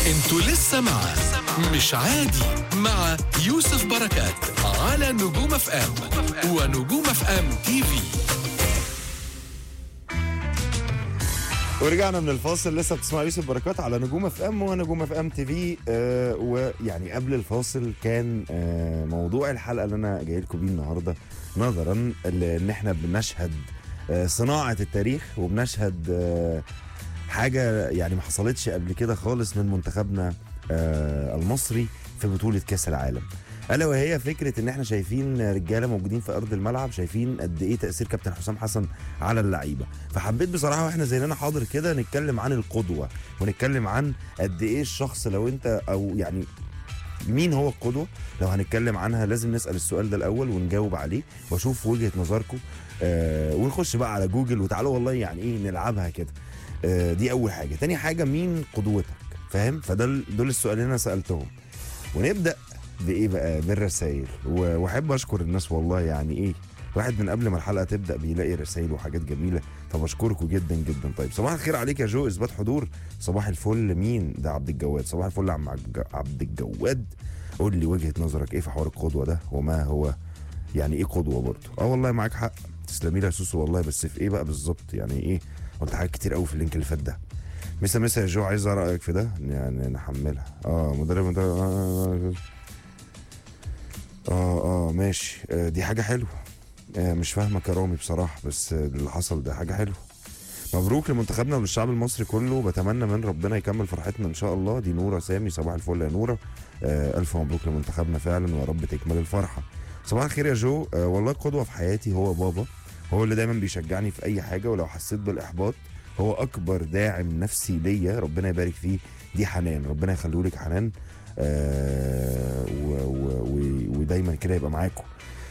انتوا لسه مع مش عادي مع يوسف بركات على نجوم اف ام ونجوم اف ام تي في ورجعنا من الفاصل لسه بتسمع يوسف بركات على نجوم اف ام ونجوم اف ام تي في آه ويعني قبل الفاصل كان آه موضوع الحلقه اللي انا جاي لكم بيه النهارده نظرا لان احنا بنشهد آه صناعه التاريخ وبنشهد آه حاجه يعني ما حصلتش قبل كده خالص من منتخبنا آه المصري في بطوله كاس العالم الا وهي فكره ان احنا شايفين رجاله موجودين في ارض الملعب شايفين قد ايه تاثير كابتن حسام حسن على اللعيبه فحبيت بصراحه واحنا زينا حاضر كده نتكلم عن القدوه ونتكلم عن قد ايه الشخص لو انت او يعني مين هو القدوه لو هنتكلم عنها لازم نسال السؤال ده الاول ونجاوب عليه واشوف وجهه نظركم آه ونخش بقى على جوجل وتعالوا والله يعني ايه نلعبها كده آه دي اول حاجه تاني حاجه مين قدوتك فاهم فده دول السؤالين اللي انا سالتهم ونبدا بايه بقى بالرسائل و- واحب اشكر الناس والله يعني ايه واحد من قبل ما الحلقه تبدا بيلاقي رسائل وحاجات جميله طب اشكركم جدا جدا طيب صباح الخير عليك يا جو اثبات حضور صباح الفل مين ده عبد الجواد صباح الفل يا عم عج- عبد الجواد قول لي وجهه نظرك ايه في حوار القدوه ده وما هو يعني ايه قدوه برضه اه والله معاك حق تسلمي لي يا سوسو والله بس في ايه بقى بالظبط يعني ايه قلت حاجات كتير قوي في اللينك اللي فات ده مسا مسا يا جو عايز اعرف رايك في ده يعني نحملها اه مدرب مدرب آه اه اه ماشي آه دي حاجه حلوه آه مش فاهمه كرامي بصراحه بس آه اللي حصل ده حاجه حلوه مبروك لمنتخبنا وللشعب المصري كله بتمنى من ربنا يكمل فرحتنا ان شاء الله دي نوره سامي صباح الفل يا نوره آه الف مبروك لمنتخبنا فعلا ويا رب تكمل الفرحه صباح الخير يا جو آه والله قدوه في حياتي هو بابا هو اللي دايما بيشجعني في اي حاجه ولو حسيت بالاحباط هو اكبر داعم نفسي ليا ربنا يبارك فيه دي حنان ربنا يخليه لك حنان آه و و و ودايما كده يبقى معاكم